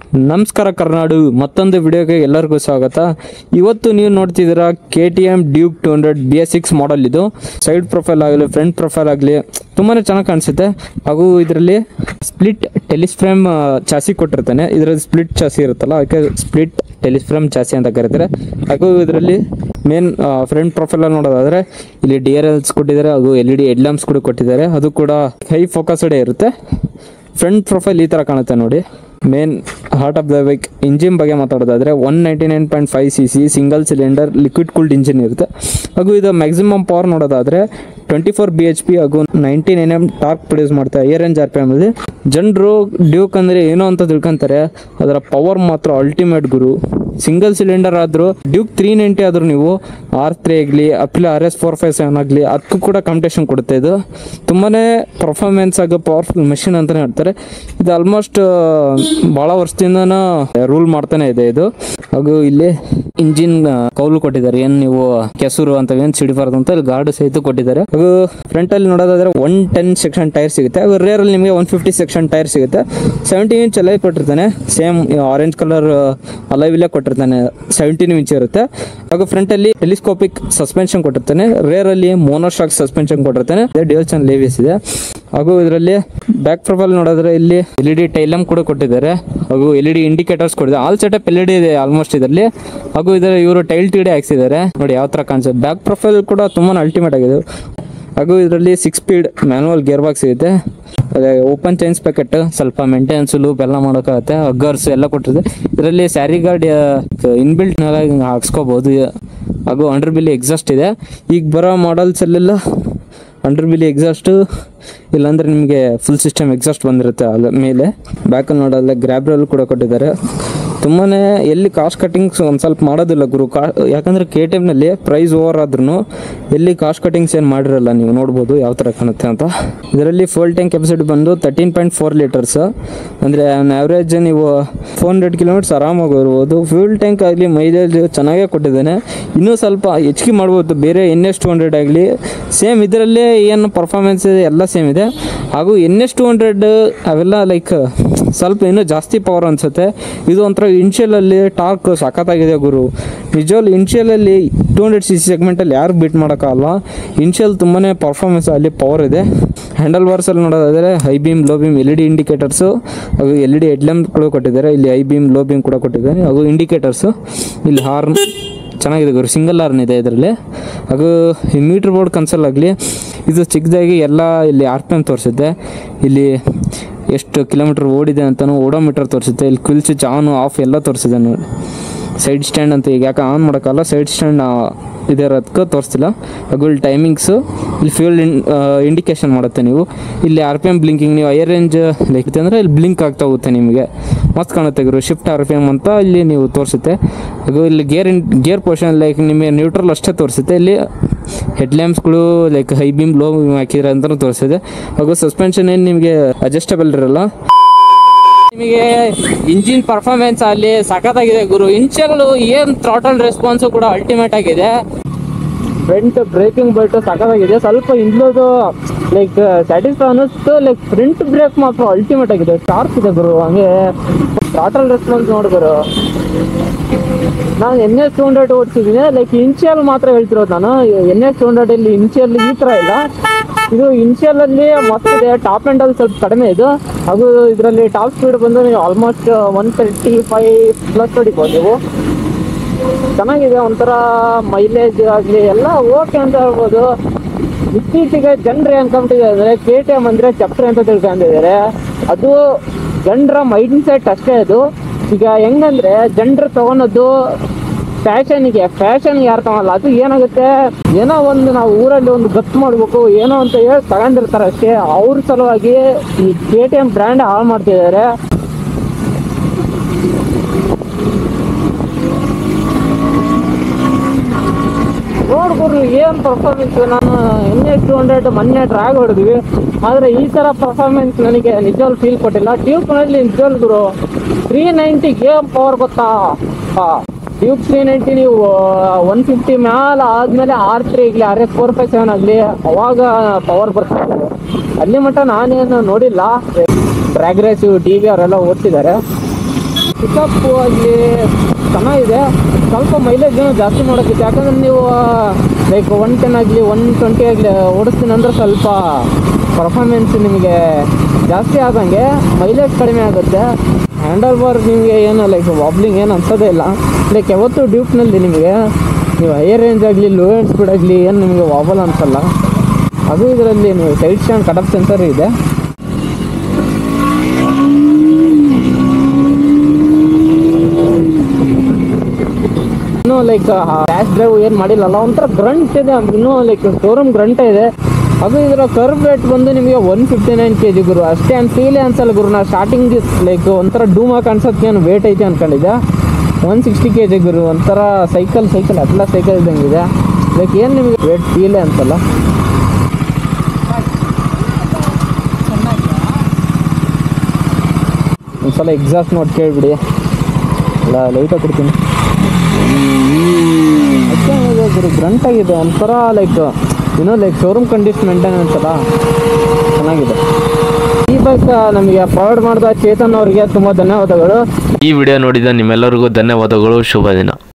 ನಮಸ್ಕಾರ ಕರ್ನಾಡು ಮತ್ತೊಂದು ವಿಡಿಯೋಗೆ ಎಲ್ಲರಿಗೂ ಸ್ವಾಗತ ಇವತ್ತು ನೀವು ನೋಡ್ತಿದ್ದೀರಾ K T M Duke two hundred B S six model ಇದು ಸೈಡ್ ಪ್ರೊಫೈಲ್ ಆಗಲಿ ಫ್ರಂಟ್ ಪ್ರೊಫೈಲ್ ಆಗಲಿ ತುಂಬಾ ಚೆನ್ನಾಗಿ ಕಾಣಿಸುತ್ತೆ ಹಾಗೂ ಇದರಲ್ಲಿ ಸ್ಪ್ಲಿಟ್ ಟೆಲಿಸ್ಫ್ರೇಮ್ ಚಾಸಿ ಕೊಟ್ಟಿರ್ತಾನೆ ಇದರಲ್ಲಿ ಸ್ಪ್ಲಿಟ್ ಚಾಸಿ ಇರುತ್ತಲ್ಲ ಅದಕ್ಕೆ ಸ್ಪ್ಲಿಟ್ ಟೆಲಿಸ್ಫ್ರೇಮ್ ಚಾಸಿ ಅಂತ ಕರೀತಾರೆ ಹಾಗೂ ಇದರಲ್ಲಿ ಮೇನ್ ಫ್ರಂಟ್ ಪ್ರೊಫೈಲ್ ನೋಡೋದಾದ್ರೆ ಇಲ್ಲಿ ಡಿ ಆರ್ ಎಲ್ಸ್ ಕೊಟ್ಟಿದ್ದಾರೆ ಹಾಗೂ L E D head lamps ಕೂಡ ಕೊಟ್ಟಿದ್ದಾರೆ ಅದು ಕೂಡ ಹೈ ಫೋಕಸ್ಡ್ ಇರುತ್ತೆ ಫ್ರಂಟ್ ಪ್ರೊಫೈಲ್ ಈ ಥರ ಕಾಣುತ್ತೆ ನೋಡಿ main heart of the bike engine ಬಗ್ಗೆ ಮಾತಾಡೋದಾದ್ರೆ one ninety nine point five C C single cylinder liquid cooled engine ಇರುತ್ತೆ ಹಾಗೂ ಇದು ಮ್ಯಾಕ್ಸಿಮಮ್ ಪವರ್ ನೋಡೋದಾದ್ರೆ twenty four B H P ಹಾಗೂ nineteen N M torque produce ಮಾಡ್ತಾರೆ ಏರ್ ಎನ್ ಆರ್ ಪಿ ಎಮ್ ಅಲ್ಲಿ ಜನರು ಡ್ಯೂಕ್ ಅಂದರೆ ಏನೋ ಅಂತ ತಿಳ್ಕೊಂತಾರೆ ಅದರ ಪವರ್ ಮಾತ್ರ ಅಲ್ಟಿಮೇಟ್ ಗುರು ಸಿಂಗಲ್ ಸಿಲಿಂಡರ್ ಆದರೂ ಡ್ಯೂಕ್ ತ್ರೀ ನೈಂಟಿ ಆದರೂ ನೀವು ಆರ್ ತ್ರೀ ಆಗಲಿ Aprilia R S four five seven ಆಗಲಿ ಅದಕ್ಕೂ ಕೂಡ ಕಾಂಪಿಟೇಷನ್ ಕೊಡುತ್ತೆ ಇದು ತುಂಬಾ ಪರ್ಫಾರ್ಮೆನ್ಸ್ ಆಗೋ ಪವರ್ಫುಲ್ ಮೆಷಿನ್ ಅಂತಲೇ ಹೇಳ್ತಾರೆ ಇದು ಆಲ್ಮೋಸ್ಟ್ ಭಾಳ ವರ್ಷದಿಂದ ರೂಲ್ ಮಾಡ್ತಾನೆ ಇದೆ ಇದು ಹಾಗೂ ಇಲ್ಲಿ ಇಂಜಿನ್ ಕೌಲು ಕೊಟ್ಟಿದ್ದಾರೆ ಏನು ನೀವು ಕೆಸರು ಅಂತ ಏನು ಸಿಡಿಬಾರ್ದು ಅಂತ ಇಲ್ಲಿ ಗಾರ್ಡ್ ಸಹಿತ ಕೊಟ್ಟಿದ್ದಾರೆ ಹಾಗೂ ಫ್ರಂಟ್ ಅಲ್ಲಿ ನೋಡೋದಾದ್ರೆ ಒನ್ ಟೆನ್ ಸೆಕ್ಷನ್ ಟೈರ್ ಸಿಗುತ್ತೆ ಹಾಗೂ ರೇರ್ ಅಲ್ಲಿ ನಿಮಗೆ ಒನ್ ಫಿಫ್ಟಿ ಸೆಕ್ಷನ್ ಟೈರ್ ಸಿಗುತ್ತೆ ಸೆವೆಂಟಿ ಇಂಚ್ ಅಲೈ ಕೊಟ್ಟಿರ್ತಾನೆ ಸೇಮ್ ಆರೆಂಜ್ ಕಲರ್ ಅಲೈವಿಲ್ಲೇ ಕೊಟ್ಟಿರ್ತಾನೆ ಸೆವೆಂಟೀನ್ ಇಂಚ್ ಇರುತ್ತೆ ಹಾಗೂ ಫ್ರಂಟ್ ಅಲ್ಲಿ ಟೆಲಿಸ್ಕೋಪಿಕ್ ಸಸ್ಪೆನ್ಷನ್ ಕೊಟ್ಟಿರ್ತಾನೆ ರೇರ್ ಅಲ್ಲಿ ಮೋನೋಶಾಕ್ ಸಸ್ಪೆನ್ಷನ್ ಕೊಟ್ಟಿರ್ತಾನೆ ಡ್ಯೂಯಲ್ ಚಾನ್ ಲೇವಿಯಸ್ ಇದೆ ಹಾಗೂ ಇದರಲ್ಲಿ ಬ್ಯಾಕ್ ಪ್ರೊಫೈಲ್ ನೋಡಿದ್ರೆ ಇಲ್ಲಿ ಎಲ್ ಇ ಡಿ ಟೈಲಮ್ ಕೂಡ ಕೊಟ್ಟಿದ್ದಾರೆ ಹಾಗೂ ಎಲ್ ಇ ಡಿ ಇಂಡಿಕೇಟರ್ಸ್ ಕೊಟ್ಟಿದ್ದಾರೆ all setup L E D ಇದೆ ಆಲ್ಮೋಸ್ಟ್ ಇದರಲ್ಲಿ ಹಾಗೂ ಇದರ ಇವರು ಟೈಲ್ ಟಿ ಡಿ ಹಾಕ್ಸಿದ್ದಾರೆ ನೋಡಿ ಯಾವ ಥರ ಕಾಣಿಸುತ್ತೆ ಬ್ಯಾಕ್ ಪ್ರೊಫೈಲ್ ಕೂಡ ತುಂಬಾ ಅಲ್ಟಿಮೇಟ್ ಆಗಿದೆ ಹಾಗೂ ಇದರಲ್ಲಿ six speed manual gear box ಸಿಗುತ್ತೆ ಅದೇ ಓಪನ್ ಚೈನ್ಸ್ ಪ್ಯಾಕೆಟ್ ಸ್ವಲ್ಪ ಮೇಂಟೆನೆನ್ಸ್ ಲೂಪ್ ಎಲ್ಲ ಮಾಡೋಕ್ಕಾಗತ್ತೆ ಅಗ್ಗರ್ಸ್ ಎಲ್ಲ ಕೊಟ್ಟಿದೆ ಇದರಲ್ಲಿ ಸ್ಯಾರಿ ಗಾರ್ಡ್ ಇನ್ಬಿಲ್ಟ್ ಹಾಕ್ಸ್ಕೋಬಹುದು ಹಾಗೂ ಅಂಡರ್ ಬಿಲ್ಲಿ ಎಕ್ಸಾಸ್ಟ್ ಇದೆ ಈಗ ಬರೋ ಮಾಡಲ್ಸಲ್ಲೆಲ್ಲ ಅಂಡರ್ ಬಿಲಿ ಎಕ್ಸಾಸ್ಟು ಇಲ್ಲಾಂದ್ರೆ ನಿಮಗೆ ಫುಲ್ ಸಿಸ್ಟಮ್ ಎಕ್ಸಾಸ್ಟ್ ಬಂದಿರುತ್ತೆ ಅಲ್ಲ ಮೇಲೆ ಬ್ಯಾಕಲ್ಲಿ ನೋಡೋಲ್ಲ ಗ್ರ್ಯಾಬ್ರಲ್ ಕೂಡ ಕೊಟ್ಟಿದ್ದಾರೆ ತುಂಬಾ ಎಲ್ಲಿ ಕಾಸ್ಟ್ ಕಟ್ಟಿಂಗ್ಸ್ ಒಂದು ಸ್ವಲ್ಪ ಮಾಡೋದಿಲ್ಲ ಗುರು ಕಾ ಯಾಕಂದರೆ ಕೆ ಟಿ ಎಮ್ನಲ್ಲಿ ಪ್ರೈಸ್ ಓವರ್ ಆದ್ರೂ ಎಲ್ಲಿ ಕಾಸ್ಟ್ ಕಟ್ಟಿಂಗ್ಸ್ ಏನು ಮಾಡಿರಲ್ಲ ನೀವು ನೋಡ್ಬೋದು ಯಾವ ಥರ ಕಾಣುತ್ತೆ ಅಂತ ಇದರಲ್ಲಿ ಫುಲ್ ಟ್ಯಾಂಕ್ ಕೆಪಾಸಿಟಿ ಬಂದು ತರ್ಟೀನ್ ಪಾಯಿಂಟ್ ಫೋರ್ ಲೀಟರ್ಸ್ ಅಂದರೆ ಆನ್ ಆವ್ರೇಜ್ ನೀವು ಫೋರ್ ಹಂಡ್ರೆಡ್ ಕಿಲೋಮೀಟರ್ಸ್ ಆರಾಮಾಗಿ ಬರ್ಬೋದು ಫ್ಯೂಲ್ ಟ್ಯಾಂಕ್ ಆಗಲಿ ಮೈಲೇಜ್ ಚೆನ್ನಾಗೇ ಕೊಟ್ಟಿದ್ದಾನೆ ಇನ್ನೂ ಸ್ವಲ್ಪ ಹೆಚ್ಚಿಗೆ ಮಾಡ್ಬೋದು ಬೇರೆ ಎನ್ ಎಸ್ ಟು ಹಂಡ್ರೆಡ್ ಆಗಲಿ ಸೇಮ್ ಇದರಲ್ಲೇ ಏನು ಪರ್ಫಾರ್ಮೆನ್ಸ್ ಇದೆ ಎಲ್ಲ ಸೇಮ್ ಇದೆ ಹಾಗೂ ಎನ್ ಎಸ್ ಟು ಹಂಡ್ರೆಡ್ ಅವೆಲ್ಲ ಲೈಕ್ ಸ್ವಲ್ಪ ಇನ್ನೂ ಜಾಸ್ತಿ ಪವರ್ ಅನಿಸುತ್ತೆ ಇದು ಒಂಥರ ಇನ್ಷಿಯಲಲ್ಲಿ ಟಾರ್ಕ್ ಸಖತ್ತಾಗಿದೆ ಗುರು ನಿಜವಾಗ್ಲು ಇನ್ಷಿಯಲಲ್ಲಿ ಟೂ ಹಂಡ್ರೆಡ್ ಸಿ ಸಿ ಸೆಗ್ಮೆಂಟಲ್ಲಿ ಯಾರು ಬೀಟ್ ಮಾಡೋಕ್ಕಾಗಲ್ಲ ಇನ್ಷಿಯಲ್ ತುಂಬಾ ಪರ್ಫಾರ್ಮೆನ್ಸ್ ಅಲ್ಲಿ ಪವರ್ ಇದೆ ಹ್ಯಾಂಡಲ್ ಬಾರ್ಸಲ್ಲಿ ನೋಡೋದಾದರೆ high beam low beam L E D indicators ಹಾಗೂ ಎಲ್ ಇ ಡಿ ಹೆಡ್ಲ್ಯಾಂಪ್ಗಳು ಕೊಟ್ಟಿದ್ದಾರೆ ಇಲ್ಲಿ ಹೈ ಬೀಮ್ ಲೋ ಬೀಮ್ ಕೂಡ ಕೊಟ್ಟಿದ್ದಾರೆ ಹಾಗೂ ಇಂಡಿಕೇಟರ್ಸು ಇಲ್ಲಿ ಹಾರ್ನ್ ಚೆನ್ನಾಗಿದೆ ಗುರು ಸಿಂಗಲ್ ಆರ್ನ್ ಇದೆ ಇದರಲ್ಲಿ ಹಾಗೂ ಈ ಮೀಟ್ರ್ ಬೋರ್ಡ್ ಕನ್ಸಲ್ ಆಗಲಿ ಇದು ಚಿಕ್ಕದಾಗಿ ಎಲ್ಲ ಇಲ್ಲಿ ಆರ್ ಪಿ ಎಮ್ ತೋರಿಸುತ್ತೆ ಇಲ್ಲಿ ಎಷ್ಟು ಕಿಲೋಮೀಟ್ರ್ ಓಡಿದೆ ಅಂತಲೂ ಓಡೋಮೀಟರ್ ತೋರಿಸುತ್ತೆ ಇಲ್ಲಿ ಕ್ವಿಲ್ ಸ್ವಿಚ್ ಆನ್ ಆಫ್ ಎಲ್ಲ ತೋರಿಸಿದೆ ನೋಡಿ ಸೈಡ್ ಸ್ಟ್ಯಾಂಡ್ ಅಂತ ಈಗ ಯಾಕೆ ಆನ್ ಮಾಡೋಕ್ಕಲ್ಲ ಸೈಡ್ ಸ್ಟ್ಯಾಂಡ್ ಇದೆ ಇರೋದಕ್ಕೆ ತೋರಿಸ್ತಿಲ್ಲ ಹಾಗೂ ಇಲ್ಲಿ ಟೈಮಿಂಗ್ಸು ಇಲ್ಲಿ ಫ್ಯೂಲ್ ಇಂಡಿಕೇಶನ್ ಮಾಡುತ್ತೆ ನೀವು ಇಲ್ಲಿ ಆರ್ ಪಿ ಎಮ್ ಬ್ಲಿಂಕಿಂಗ್ ನೀವು ಐರ್ ರೇಂಜ್ ಲೈಕ್ ಅಂದರೆ ಇಲ್ಲಿ ಬ್ಲಿಂಕ್ ಆಗ್ತಾ ಹೋಗುತ್ತೆ ನಿಮಗೆ ಮಸ್ತ್ ಕಾಣುತ್ತೆ ಗುರು ಶಿಫ್ಟ್ ಆರ್ ಪಿ ಎಮ್ ಅಂತ ಇಲ್ಲಿ ನೀವು ತೋರಿಸುತ್ತೆ ಹಾಗೂ ಇಲ್ಲಿ gear in gear portion like ನಿಮಗೆ ನ್ಯೂಟ್ರಲ್ ಅಷ್ಟೇ ತೋರಿಸುತ್ತೆ ಇಲ್ಲಿ ಹೆಡ್ ಲ್ಯಾಂಪ್ಸ್ಗಳು like high beam low beam ಹಾಕಿದ್ರೆ ಅಂತಲೂ ತೋರಿಸಿದೆ ಹಾಗೂ ಸಸ್ಪೆನ್ಷನ್ ಏನು ನಿಮಗೆ ಅಡ್ಜಸ್ಟಬಲ್ ಇರಲ್ಲ ನಿಮಗೆ ಇಂಜಿನ್ ಪರ್ಫಾರ್ಮೆನ್ಸ್ ಅಲ್ಲಿ ಸಖತ್ತಾಗಿದೆ ಗುರು ಇನ್ಷಿಯಲ್ ಏನು ಥ್ರಾಟಲ್ ರೆಸ್ಪಾನ್ಸು ಕೂಡ ಅಲ್ಟಿಮೇಟ್ ಆಗಿದೆ ಫ್ರಂಟ್ ಬ್ರೇಕಿಂಗ್ ಬೈಟ್ ಸಖತ್ತಾಗಿದೆ ಸ್ವಲ್ಪ ಹಿಂದ್ಲದು ಲೈಕ್ ಸ್ಯಾಟಿಸ್ಫೈ ಅನ್ನಿಸ್ತು ಲೈಕ್ ಫ್ರಂಟ್ ಬ್ರೇಕ್ ಮಾತ್ರ ಅಲ್ಟಿಮೇಟ್ ಆಗಿದೆ ಶಾರ್ಪ್ ಇದೆ ಗುರು ಹಂಗೆ ಥ್ರಾಟಲ್ ರೆಸ್ಪಾನ್ಸ್ ನೋಡಿ ಗುರು ನಾನು ಎನ್ ಎಸ್ ಟು ಹಂಡ್ರೆಡ್ ಓಡಿಸಿದ್ದೀನಿ ಲೈಕ್ ಇನ್ಷಿಯಲ್ ಮಾತ್ರ ಹೇಳ್ತಿರೋದು ನಾನು ಎನ್ ಎಸ್ ಟು ಹಂಡ್ರೆಡ್ ಇಲ್ಲಿ ಇನ್ಷಿಯಲ್ ಈ ಥರ ಇಲ್ಲ ಇದು ಇನ್ಷಿಯಲ್ ಅಲ್ಲಿ ಮಸ್ತ್ ಇದೆ ಟಾಪ್ ಎಂಡ್ ಅಲ್ಲಿ ಸ್ವಲ್ಪ ಕಡಿಮೆ ಇದು ಹಾಗೂ ಇದರಲ್ಲಿ ಟಾಪ್ ಸ್ಪೀಡ್ ಬಂದು ನೀವು almost one thirty five plus ಹೊಡಿಬೋದು ನೀವು ಚೆನ್ನಾಗಿದೆ ಒಂಥರ ಮೈಲೇಜ್ ಆಗಲಿ ಎಲ್ಲ ಓಕೆ ಅಂತ ಹೇಳ್ಬೋದು ಇತ್ತೀಚೆಗೆ ಜನರು ಅನ್ಕೊಂಬಿಟ್ಟಿದ್ದಾರೆ ಅಂದರೆ ಕೆ ಟಿ ಎಮ್ ಅಂದರೆ ಚಪ್ರಿ ಅಂತ ತಿಳ್ಕೊಂಡಿದ್ದಾರೆ ಅದು ಜನರ ಮೈಂಡ್ ಸೆಟ್ ಅಷ್ಟೇ ಅದು ಈಗ ಹೆಂಗಂದ್ರೆ ಜನರು ತಗೊಳೋದು ಫ್ಯಾಷನ್ಗೆ ಫ್ಯಾಷನ್ ಯಾರು ತಗೊಳಲ್ಲ ಅದು ಏನಾಗುತ್ತೆ ಏನೋ ಒಂದು ನಾವು ಊರಲ್ಲಿ ಒಂದು ಗತ್ತು ಮಾಡಬೇಕು ಏನೋ ಅಂತ ಹೇಳಿ ತಗೊಂಡಿರ್ತಾರೆ ಅಷ್ಟೇ ಅವ್ರ ಸಲುವಾಗಿ ಈ ಕೆ ಟಿ ಎಮ್ ಬ್ರ್ಯಾಂಡ್ ಹಾಳು ಮಾಡ್ತಿದ್ದಾರೆ ನೋಡ್ಕೊಡ್ರಿ ಏನು ಪರ್ಫಾರ್ಮೆನ್ಸ್ ನಾನು ಎನ್ ಎಸ್ ಟು ಹಂಡ್ರೆಡ್ ಮೊನ್ನೆ ಡ್ರಾಗ್ ಹೊಡೆದ್ವಿ ಆದರೆ ಈ ಥರ ಪರ್ಫಾರ್ಮೆನ್ಸ್ ನನಗೆ ನಿಜವಾಗ್ಲು ಫೀಲ್ ಕೊಟ್ಟಿಲ್ಲ ಟ್ಯೂಬ್ನಲ್ಲಿ ನಿಜವಾಗ್ಲು ಗುರು ತ್ರೀ ನೈಂಟಿ ಗೇಮ್ ಪವರ್ ಗೊತ್ತಾ ಟ್ಯೂಬ್ ತ್ರೀ ನೈಂಟಿ ನೀವು ಒನ್ ಫಿಫ್ಟಿ ಮ್ಯಾಲ ಆದ್ಮೇಲೆ ಆರ್ ತ್ರೀ ಆಗಲಿ R S four five seven ಆಗಲಿ ಅವಾಗ ಪವರ್ ಬರ್ತದೆ ಅಲ್ಲಿ ಮಟ್ಟ ನಾನೇನು ನೋಡಿಲ್ಲ ಡ್ರ್ಯಾಗ್ ರೇಸು ಟಿ ವಿ ಅವರೆಲ್ಲ ಓಡ್ತಿದ್ದಾರೆ ಪಿಕಪ್ಪು ಆಗಲಿ ಚೆನ್ನಾಗಿದೆ ಸ್ವಲ್ಪ ಮೈಲೇಜ್ ಏನೋ ಜಾಸ್ತಿ ಮಾಡೋಕ್ಕಿತ್ತು ಯಾಕಂದ್ರೆ ನೀವು ಲೈಕ್ ಒನ್ ಟೆನ್ ಆಗಲಿ ಒನ್ ಟ್ವೆಂಟಿ ಆಗಲಿ ಓಡಿಸ್ತೀನಿ ಅಂದ್ರೆ ಸ್ವಲ್ಪ ಪರ್ಫಾರ್ಮೆನ್ಸ್ ನಿಮಗೆ ಜಾಸ್ತಿ ಆದಂಗೆ ಮೈಲೇಜ್ ಕಡಿಮೆ ಆಗುತ್ತೆ ಹ್ಯಾಂಡಲ್ ಬಾರ್ ನಿಮಗೆ ಏನು ಲೈಕ್ ವಾಬ್ಲಿಂಗ್ ಏನು ಅನ್ಸೋದೇ ಇಲ್ಲ ಲೈಕ್ ಯಾವತ್ತು ಡ್ಯೂಕ್ನಲ್ಲಿ ನಿಮಗೆ ನೀವು ಹೈಯರ್ ರೇಂಜ್ ಆಗಲಿ ಲೋ ಎಂಡ್ ಸ್ಪೀಡ್ ಆಗಲಿ ಏನು ನಿಮಗೆ ವಾಬಲ್ ಅನ್ಸಲ್ಲ ಅದು ಇದರಲ್ಲಿ ನೀವು ಸೈಡ್ ಸ್ಟ್ಯಾಂಡ್ ಕಟಪ್ ಸೆನ್ಸರ್ ಇದೆ ಇನ್ನೂ ಲೈಕ್ ಡ್ಯಾಶ್ ಡ್ರೈವ್ ಏನು ಮಾಡಿಲ್ಲಲ್ಲ ಒಂಥರ ಗ್ರಂಟ್ ಇದೆ ಇನ್ನೂ ಲೈಕ್ ಶೋರೂಮ್ ಗ್ರಂಟ್ ಇದೆ ಅದು ಇದರ ಕರ್ವ್ ರೇಟ್ ಬಂದು ನಿಮಗೆ one fifty nine K G ಗುರು ಅಷ್ಟೇ ಅಂತ ಫೀಲೇ ಅನ್ಸಲ್ಲ ಗುರು ನಾ ಸ್ಟಾರ್ಟಿಂಗ್ ಲೈಕ್ ಒಂಥರ ಡೂಮ್ ಹಾಕಿ ಅನ್ಸೋದಕ್ಕೆ ಏನು ವೇಟ್ ಐತೆ ಅನ್ಕೊಂಡಿದ್ದೆ ಒನ್ ಸಿಕ್ಸ್ಟಿ ಕೆ ಜಿ ಗುರು ಒಂಥರ ಸೈಕಲ್ ಸೈಕಲ್ ಅಟ್ಲ ಸೈಕಲ್ ಇದ್ದಂಗಿದೆ ಲೈಕ್ ಏನು ನಿಮಗೆ ವೇಟ್ ಫೀಲೇ ಅನ್ಸಲ್ಲ ಒಂದ್ಸಲ ಎಕ್ಸಾಸ್ಟ್ ನೋಡಿ ಕೇಳಿಬಿಡಿ ಇಲ್ಲ ಲೈಟಾಗಿ ಕೊಡ್ತೀನಿ ಗುರು ಗ್ರಂಟ್ ಆಗಿದೆ ಒಂಥರ ಲೈಕ್ ಏನೋ ಲೈಕ್ ಶೋರೂಮ್ ಕಂಡೀಷನ್ ಮೇಂಟೆನೆನ್ಸ್ ಅಲ್ಲ ಚೆನ್ನಾಗಿದೆ ಈ ಬೈಕ್ ನಮಗೆ ಫಾರ್ವರ್ಡ್ ಮಾಡಿದ ಚೇತನ್ ಅವರಿಗೆ ತುಂಬ ಧನ್ಯವಾದಗಳು ಈ ವಿಡಿಯೋ ನೋಡಿದ ನಿಮ್ಮೆಲ್ಲರಿಗೂ ಧನ್ಯವಾದಗಳು ಶುಭ ದಿನ